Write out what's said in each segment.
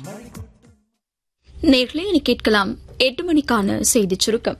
நேர்களே இனி கேட்கலாம் எட்டு மணிக்கான செய்திச் சுருக்கம்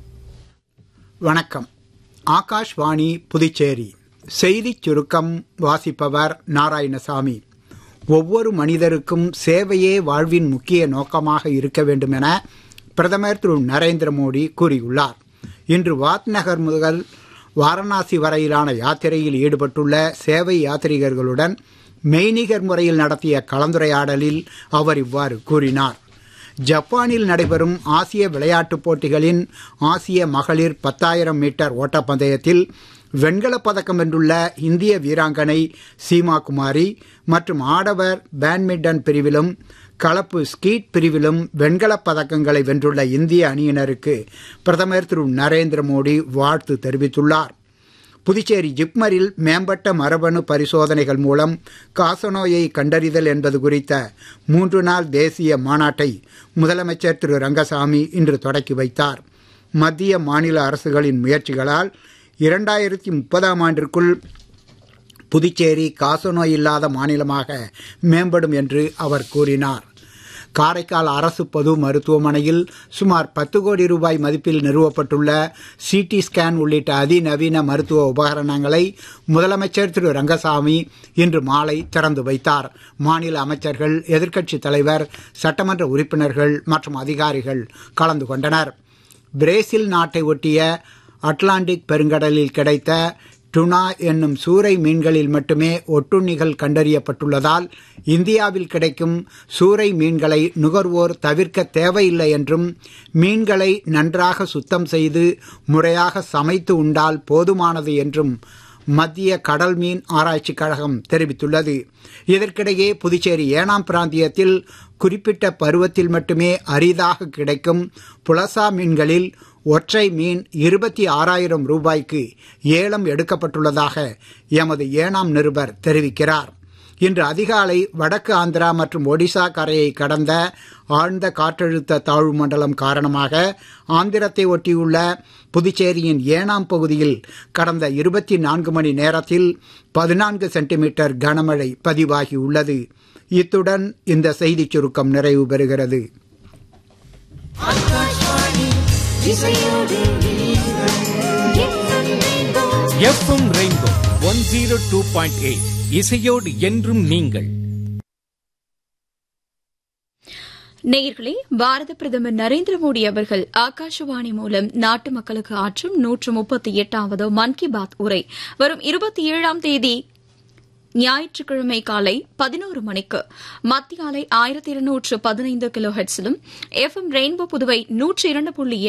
வணக்கம் ஆகாஷ்வாணி புதுச்சேரி செய்திச் சுருக்கம் வாசிப்பவர் நாராயணசாமி ஒவ்வொரு மனிதருக்கும் சேவையே வாழ்வின் முக்கிய நோக்கமாக இருக்க வேண்டும் என பிரதமர் திரு நரேந்திர மோடி கூறியுள்ளார் இன்று வாத் நகர் முதல் வாரணாசி வரையிலான யாத்திரையில் ஈடுபட்டுள்ள சேவை யாத்ரீகர்களுடன் மெய்நிகர் முறையில் நடத்திய கலந்துரையாடலில் அவர் இவ்வாறு கூறினார் ஜப்பானில் நடைபெறும் ஆசிய விளையாட்டுப் போட்டிகளின் ஆசிய மகளிர் பத்தாயிரம் மீட்டர் ஓட்டப்பந்தயத்தில் வெண்கலப் பதக்கம் வென்றுள்ள இந்திய வீராங்கனை சீமா குமாரி மற்றும் ஆடவர் பேட்மிண்டன் பிரிவிலும் கலப்பு ஸ்கீட் பிரிவிலும் வெண்கலப் பதக்கங்களை வென்றுள்ள இந்திய அணியினருக்கு பிரதமர் திரு நரேந்திர மோடி வாழ்த்து தெரிவித்துள்ளார் புதுச்சேரி ஜிப்மரில் மேம்பட்ட மரபணு பரிசோதனைகள் மூலம் காசநோயை கண்டறிதல் என்பது குறித்த மூன்று நாள் தேசிய மாநாட்டை முதலமைச்சர் திரு ரங்கசாமி இன்று தொடக்கி வைத்தார் மத்திய மாநில அரசுகளின் முயற்சிகளால் இரண்டாயிரத்தி முப்பதாம் ஆண்டிற்குள் புதுச்சேரி காசநோய் இல்லாத மாநிலமாக மேம்படும் என்று அவர் கூறினார் காரைக்கால் அரசு பொது மருத்துவமனையில் சுமார் பத்து கோடி ரூபாய் மதிப்பில் நிறுவப்பட்டுள்ள சிடி ஸ்கேன் உள்ளிட்ட அதிநவீன மருத்துவ உபகரணங்களை முதலமைச்சர் திரு ரங்கசாமி இன்று மாலை திறந்து வைத்தார் மாநில அமைச்சர்கள் எதிர்க்கட்சித் தலைவர் சட்டமன்ற உறுப்பினர்கள் மற்றும் அதிகாரிகள் கலந்து கொண்டனர் பிரேசில் நாட்டை ஒட்டிய அட்லாண்டிக் பெருங்கடலில் கிடைத்த டுனா என்னும் சூறை மீன்களில் மட்டுமே ஒட்டுண்ணிகள் கண்டறியப்பட்டுள்ளதால் இந்தியாவில் கிடைக்கும் சூறை மீன்களை நுகர்வோர் தவிர்க்க தேவையில்லை என்றும் மீன்களை நன்றாக சுத்தம் செய்து முறையாக சமைத்து உண்டால் போதுமானது என்றும் மத்திய கடல் மீன் ஆராய்ச்சி கழகம் தெரிவித்துள்ளது இதற்கிடையே புதுச்சேரி ஏனாம் பிராந்தியத்தில் குறிப்பிட்ட பருவத்தில் மட்டுமே அரிதாக கிடைக்கும் புலசா மீன்களில் ஒற்றை மீன் இருபத்தி ஆறாயிரம் ரூபாய்க்கு ஏலம் எடுக்கப்பட்டுள்ளதாக எமது ஏனாம் நிருபர் தெரிவிக்கிறார் இன்று அதிகாலை வடக்கு ஆந்திரா மற்றும் ஒடிசா கரையை கடந்த ஆழ்ந்த காற்றழுத்த தாழ்வு மண்டலம் காரணமாக ஆந்திரத்தை ஒட்டியுள்ள புதுச்சேரியின் ஏனாம் பகுதியில் கடந்த இருபத்தி நான்கு மணி நேரத்தில் பதினான்கு சென்டிமீட்டர் கனமழை பதிவாகியுள்ளது இத்துடன் இந்த செய்திச் சுருக்கம் நிறைவு பெறுகிறது FM rainbow one zero two point eight இசையோடு என்றும் நீங்கள் நேயர்களே பாரத பிரதமர் நரேந்திர மோடி அவர்கள் ஆகாஷவாணி மூலம் நாட்டு மக்களுக்கு ஆற்றும் நூற்று முப்பத்தி எட்டாவது மன் கி பாத் உரை வரும் இருபத்தி ஏழாம் தேதி ஞாயிற்றுக்கிழமை காலை பதினோரு மணிக்கு மத்திய அலை ஆயிரத்தி இருநூற்று பதினைந்து கிலோ ஹெட்ஸிலும் எஃப் எம் ரெயின்போ புதுவை நூற்றி இரண்டு புள்ளி